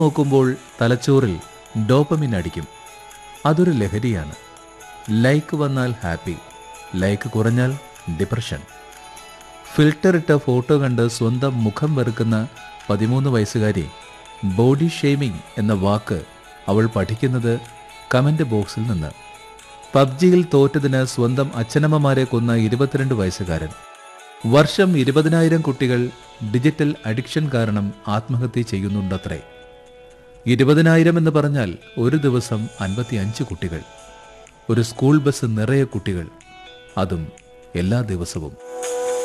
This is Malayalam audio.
നോക്കുമ്പോൾ തലച്ചോറിൽ ഡോപ്പമിൻ അടിക്കും അതൊരു ലഹരിയാണ് ലൈക്ക് വന്നാൽ ഹാപ്പി ലൈക്ക് കുറഞ്ഞാൽ ഡിപ്രഷൻ ഫിൽട്ടർ ഇട്ട ഫോട്ടോ കണ്ട് സ്വന്തം മുഖം വെറുക്കുന്ന പതിമൂന്ന് വയസ്സുകാരി ബോഡി ഷെയ്മിംഗ് എന്ന വാക്ക് അവൾ പഠിക്കുന്നത് കമന്റ് ബോക്സിൽ നിന്ന് പബ്ജിയിൽ തോറ്റതിന് സ്വന്തം അച്ഛനമ്മമാരെ കൊന്ന ഇരുപത്തിരണ്ട് വയസ്സുകാരൻ വർഷം ഇരുപതിനായിരം കുട്ടികൾ ഡിജിറ്റൽ അഡിക്ഷൻ കാരണം ആത്മഹത്യ ചെയ്യുന്നുണ്ടത്രേ ഇരുപതിനായിരം എന്ന് പറഞ്ഞാൽ ഒരു ദിവസം അൻപത്തിയഞ്ച് കുട്ടികൾ ഒരു സ്കൂൾ ബസ് നിറയെ കുട്ടികൾ അതും എല്ലാ ദിവസവും